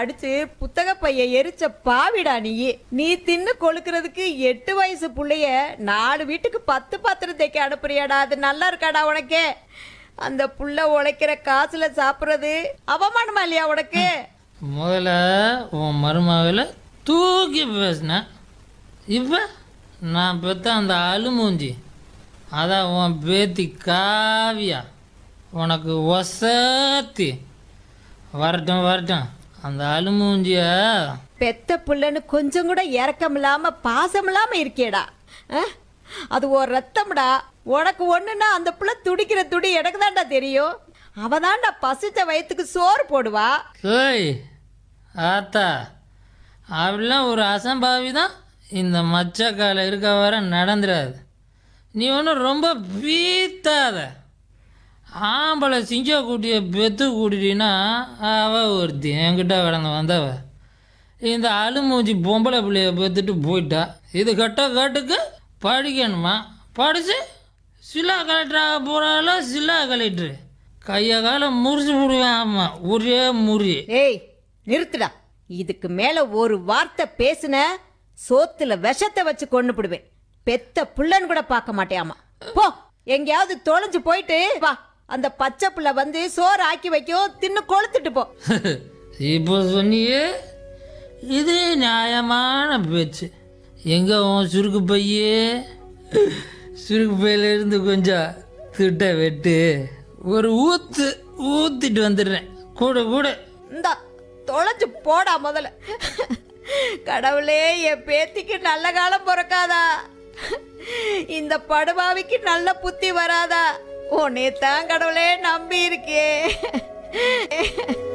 அடிச்சு புத்தக பைய எரிச்ச பாவிடா நீ நீ தின்னு கொழுக்கிறதுக்கு எட்டு வயசு புள்ளைய நாலு வீட்டுக்கு பத்து பாத்திரம் தைக்க அனுப்புறியாடா அது நல்லா இருக்காடா உனக்கு அந்த புள்ள உழைக்கிற காசுல சாப்பிடுறது அவமானமா இல்லையா உனக்கு முதல்ல உன் மருமகளை தூக்கி பேசினேன் இப்போ நான் பெத்த அந்த அழுமூஞ்சி அதான் உன் பேத்தி காவியா உனக்கு ஒசத்தி வரட்டும் வரட்டும் அந்த அழுமூஞ்சிய பெத்த புள்ளன்னு கொஞ்சம் கூட இறக்கம் இல்லாம பாசம் இல்லாம இருக்கியடா அஹ்? அது ஒரு ரத்தம்டா உனக்கு ஒண்ணுன்னா அந்த புள்ள துடிக்கிற துடி எனக்கு தான்டா தெரியும் அவதான்டா பசிச்ச வயித்துக்கு சோறு போடுவா ஏய் ஆத்தா அப்படிலாம் ஒரு அசம்பாவி தான் இந்த மச்சக்கால இருக்க வர நடந்துடாது நீ ஒன்றும் ரொம்ப பீத்தாத ஆம்பளை சிங்க கூட்டிய பெத்து கூட்டிட்டினா அவ ஒருத்தி என்கிட்ட கடந்து வந்தவ இந்த அழுமூஞ்சி பொம்பளை பிள்ளைய பெத்துட்டு போயிட்டா இது கட்ட கட்டுக்கு படிக்கணுமா படிச்சு சிலா கலெக்டராக போகிறால சிலா கலெக்டரு கையை காலம் முறிச்சு விடுவேன் ஆமாம் ஒரே முறி ஏய் நிறுத்துடா இதுக்கு மேல ஒரு வார்த்தை பேசுன சோத்துல விஷத்தை வச்சு கொண்டு போடுவேன் பெத்த புள்ளன்னு கூட பார்க்க மாட்டேயாமா போ எங்கேயாவது தொலைஞ்சு போயிட்டு வா அந்த பச்சை புள்ள வந்து சோறு ஆக்கி வைக்கும் தின்னு கொளுத்துட்டு போ இப்போ சொன்னியே இது நியாயமான பேச்சு எங்க உன் சுருக்கு பையே சுருக்கு பையில இருந்து கொஞ்சம் திட்ட வெட்டு ஒரு ஊத்து ஊத்திட்டு வந்துடுறேன் கூட கூட இந்தா தொலைஞ்சு போடா முதல்ல கடவுளே என் பேத்திக்கு நல்ல காலம் பிறக்காதா இந்த படுபாவிக்கு நல்ல புத்தி வராதா உன்னை தான் கடவுளே நம்பி இருக்கே